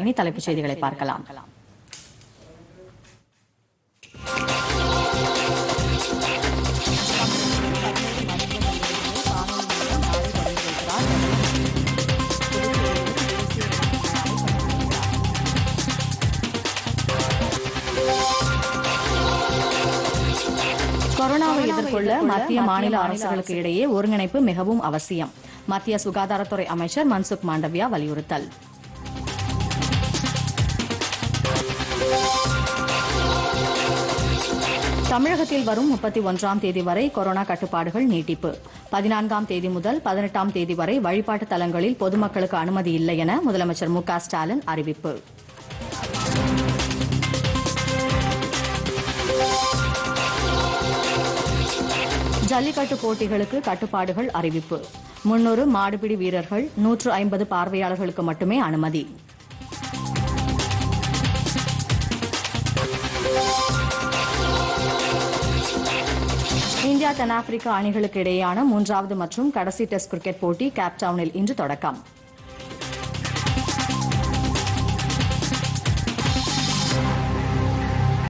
இனி தலைப்புச் செய்திகளை பார்க்கலாம் கொரோனாவை எதிர்கொள்ள மத்திய மாநில அரசுகளுக்கு இடையே ஒருங்கிணைப்பு மிகவும் அவசியம் மத்திய சுகாதாரத்துறை அமைச்சர் மன்சுக் மாண்டவியா வலியுறுத்தல் தமிழகத்தில் வரும் முப்பத்தி ஒன்றாம் தேதி வரை கொரோனா கட்டுப்பாடுகள் நீட்டிப்பு பதினான்காம் தேதி முதல் பதினெட்டாம் தேதி வரை வழிபாட்டு தலங்களில் பொதுமக்களுக்கு அனுமதி இல்லை என முதலமைச்சர் மு க ஸ்டாலின் அறிவிப்பு ஜல்லிக்கட்டு போட்டிகளுக்கு கட்டுப்பாடுகள் அறிவிப்பு முன்னூறு மாடுபிடி வீரர்கள் நூற்று ஐம்பது பார்வையாளர்களுக்கு மட்டுமே அனுமதி இந்தியா தென்னாப்பிரிக்கா அணிகளுக்கு இடையேயான மூன்றாவது மற்றும் கடைசி டெஸ்ட் கிரிக்கெட் போட்டி கேப்டவுனில் இன்று தொடக்கம்